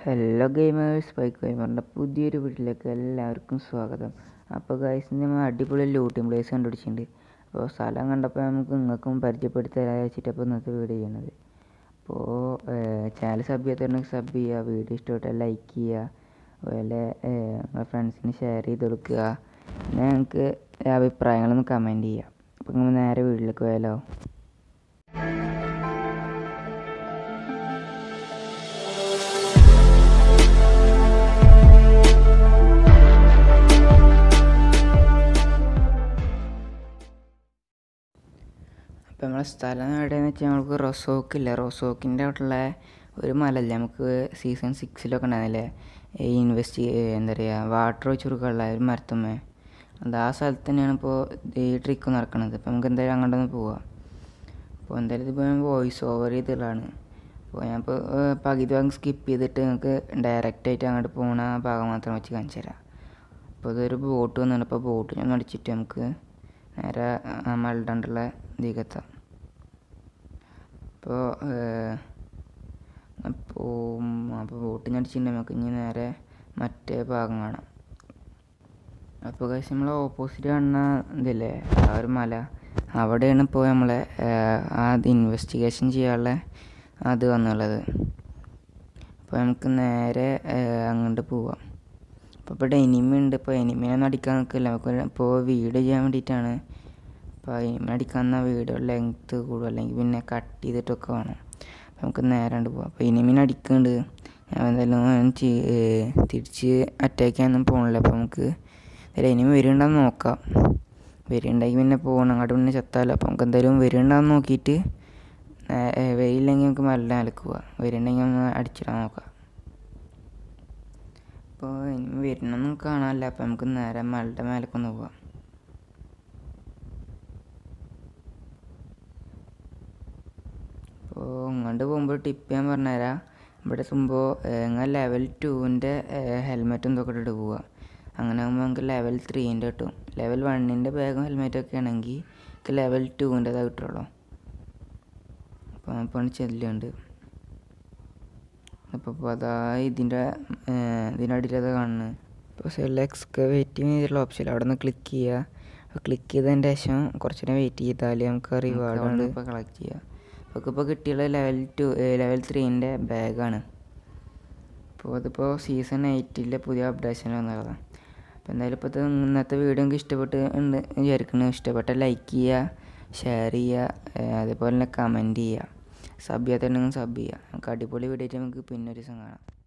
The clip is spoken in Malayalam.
ഹലോ ഗെയിമേഴ്സ് ബൈക്ക് ഗെയിമറിൻ്റെ പുതിയൊരു വീട്ടിലേക്ക് എല്ലാവർക്കും സ്വാഗതം അപ്പോൾ ഗൈസ് നമ്മൾ അടിപൊളി ലൂട്ടിംഗ് പ്ലേസ് കണ്ടുപിടിച്ചിട്ടുണ്ട് അപ്പോൾ സ്ഥലം കണ്ടപ്പോൾ നമുക്ക് നിങ്ങൾക്കും പരിചയപ്പെടുത്തി തരാൻ വെച്ചിട്ട് അപ്പോൾ ഇന്നത്തെ വീഡിയോ ചെയ്യണത് അപ്പോൾ ചാനൽ സബ് ചെയ്യാത്തവരുണ്ടെങ്കിൽ സബ് ചെയ്യുക വീഡിയോ ഇഷ്ടപ്പെട്ടാൽ ലൈക്ക് ചെയ്യുക അതുപോലെ നിങ്ങളുടെ ഫ്രണ്ട്സിന് ഷെയർ ചെയ്ത് കൊടുക്കുക പിന്നെ ഞങ്ങൾക്ക് അഭിപ്രായങ്ങളൊന്ന് കമൻറ്റ് ചെയ്യുക അപ്പോൾ നമ്മൾ നേരെ വീട്ടിലേക്ക് പോയാലോ അപ്പോൾ നമ്മളെ സ്ഥലം എവിടെയെന്ന് വെച്ചാൽ നമുക്ക് റൊസോക്ക് ഇല്ല റൊസോക്കിൻ്റെ അവിടെയുള്ള ഒരു മലല്ലേ നമുക്ക് സീസൺ സിക്സിലൊക്കെ ഉണ്ടായിരുന്നില്ലേ ഈ ഇൻവെസ്റ്റ് എന്താ പറയുക വാട്ടർ ഒഴിച്ച് കൊടുക്കാനുള്ള ഒരു മരത്തുമ്മേ അത് ആ സ്ഥലത്ത് തന്നെയാണ് ഇപ്പോൾ ഈ ട്രിക്ക് നടക്കുന്നത് അപ്പോൾ നമുക്ക് എന്തായാലും അങ്ങോട്ടൊന്ന് പോവാം അപ്പോൾ എന്തായാലും ഇതിപ്പോൾ ഞാൻ വോയിസ് ഓവർ ചെയ്തിട്ടുള്ളതാണ് അപ്പോൾ ഞാൻ ഇപ്പോൾ പകുതി ഭാഗം സ്കിപ്പ് ചെയ്തിട്ട് നിങ്ങൾക്ക് ഡയറക്റ്റായിട്ട് അങ്ങോട്ട് പോകണ ഭാഗം മാത്രം വെച്ച് കാണിച്ചു തരാം അപ്പോൾ ഇതൊരു ബോട്ട് വന്നിട്ടുണ്ട് അപ്പോൾ ബോട്ട് ഞാൻ അടിച്ചിട്ട് നമുക്ക് നേരെ മലടണ്ടുള്ള ഇതികെത്താം അപ്പോൾ അപ്പോൾ അപ്പോൾ ബോട്ട് ഞാൻ അടിച്ചിട്ടുണ്ടെങ്കിൽ നമുക്ക് ഇനി നേരെ മറ്റേ ഭാഗം കാണാം അപ്പോൾ കഴിച്ച് നമ്മൾ ഓപ്പോസിറ്റ് കാണുന്ന ഇതില്ലേ ആ ഒരു മല അവിടെയാണ് ഇപ്പോൾ നമ്മളെ ആ ഇൻവെസ്റ്റിഗേഷൻ ചെയ്യാനുള്ള അത് വന്നുള്ളത് അപ്പോൾ നമുക്ക് നേരെ അങ്ങോട്ട് പോവാം അപ്പോൾ ഇവിടെ എനിമി ഉണ്ട് ഇപ്പോൾ എനിമിനൊന്നും അടിക്കാൻ നിൽക്കില്ല നമുക്ക് ഇപ്പോൾ വീഡിയോ ചെയ്യാൻ വേണ്ടിയിട്ടാണ് അപ്പോൾ എനിമി അടിക്കാൻ എന്നാൽ വീഡിയോ ലെങ്ത്ത് കൂടും അല്ലെങ്കിൽ പിന്നെ കട്ട് ചെയ്തിട്ടൊക്കെ വേണം അപ്പോൾ നമുക്ക് നേരാണ്ട് പോവാം അപ്പോൾ എനിമിനെ അടിക്കുന്നുണ്ട് ഞാൻ എന്തായാലും തിരിച്ച് അറ്റാക്ക് ചെയ്യാനൊന്നും പോകണില്ല അപ്പോൾ നമുക്ക് എനിമി വരുന്നുണ്ടെന്ന് നോക്കാം വരുന്നുണ്ടെങ്കിൽ പിന്നെ പോകണം അങ്ങോട്ട് പിന്നെ ചത്താലോ അപ്പോൾ നമുക്ക് എന്തായാലും വരുന്നുണ്ടെന്ന് നോക്കിയിട്ട് വരില്ലെങ്കിൽ നമുക്ക് മല്ല അലക്കുക വരുന്നുണ്ടെങ്കിൽ ഒന്ന് അടിച്ചിടാൻ നോക്കാം അപ്പോൾ ഇനി വരുന്നൊന്നും കാണാനില്ല അപ്പോൾ നമുക്ക് നേരെ മലയുടെ മേലേക്കൊന്ന് പോവാം അപ്പോൾ ഇങ്ങോട്ട് പോകുമ്പോൾ ടിപ്പ് ഞാൻ പറഞ്ഞുതരാം ഇവിടെ എത്തുമ്പോൾ നിങ്ങൾ ലെവൽ ടുവിൻ്റെ ഹെൽമെറ്റും ഇതൊക്കെ ഇട്ടിട്ട് പോവുക അങ്ങനെ ആകുമ്പോൾ നമുക്ക് ലെവൽ ത്രീൻ്റെ കിട്ടും ലെവൽ വണ്ണിൻ്റെ ബാഗും ഹെൽമെറ്റൊക്കെ ആണെങ്കിൽ നമുക്ക് ലെവൽ ടുവിൻ്റെതാണ് കിട്ടുള്ളൂ അപ്പോൾ അപ്പോൾ ചെല്ലുണ്ട് അപ്പോൾ അപ്പോൾ അതാ ഇതിൻ്റെ ഇതിൻ്റെ അടിയിലത് കാണുന്നത് ഇപ്പോൾ സെൽ എക്സ്കവേറ്റിംഗ് ചെയ്തിട്ടുള്ള ഓപ്ഷൻ അവിടെ നിന്ന് ക്ലിക്ക് ചെയ്യുക അപ്പോൾ ക്ലിക്ക് ചെയ്തതിൻ്റെ ശേഷം കുറച്ച് നേരം വെയിറ്റ് ചെയ്താൽ നമുക്ക് റിവാർഡ് ഇപ്പോൾ കളക്ട് ചെയ്യുക അപ്പോൾ ഇപ്പോൾ കിട്ടിയുള്ള ലെവൽ ടു ലെവൽ ത്രീൻ്റെ ബാഗാണ് അപ്പോൾ അതിപ്പോൾ സീസൺ എയ്റ്റിലെ പുതിയ അപ്ഡേഷൻ വന്നതാണ് അപ്പോൾ എന്തായാലും ഇപ്പോൾ ഇന്നത്തെ വീഡിയോ എനിക്ക് ഇഷ്ടപ്പെട്ട് ഉണ്ട് വിചാരിക്കുന്നു ഇഷ്ടപ്പെട്ട ലൈക്ക് ചെയ്യുക ഷെയർ ചെയ്യുക അതേപോലെ തന്നെ കമൻറ്റ് ചെയ്യുക സബ് ചെയ്യാത്തുണ്ടെങ്കിൽ സബ് ചെയ്യുക നമുക്ക് അടിപൊളി വീഡിയോ ആയിട്ട് നമുക്ക് പിന്നെ ഒരു ദിവസം കാണാം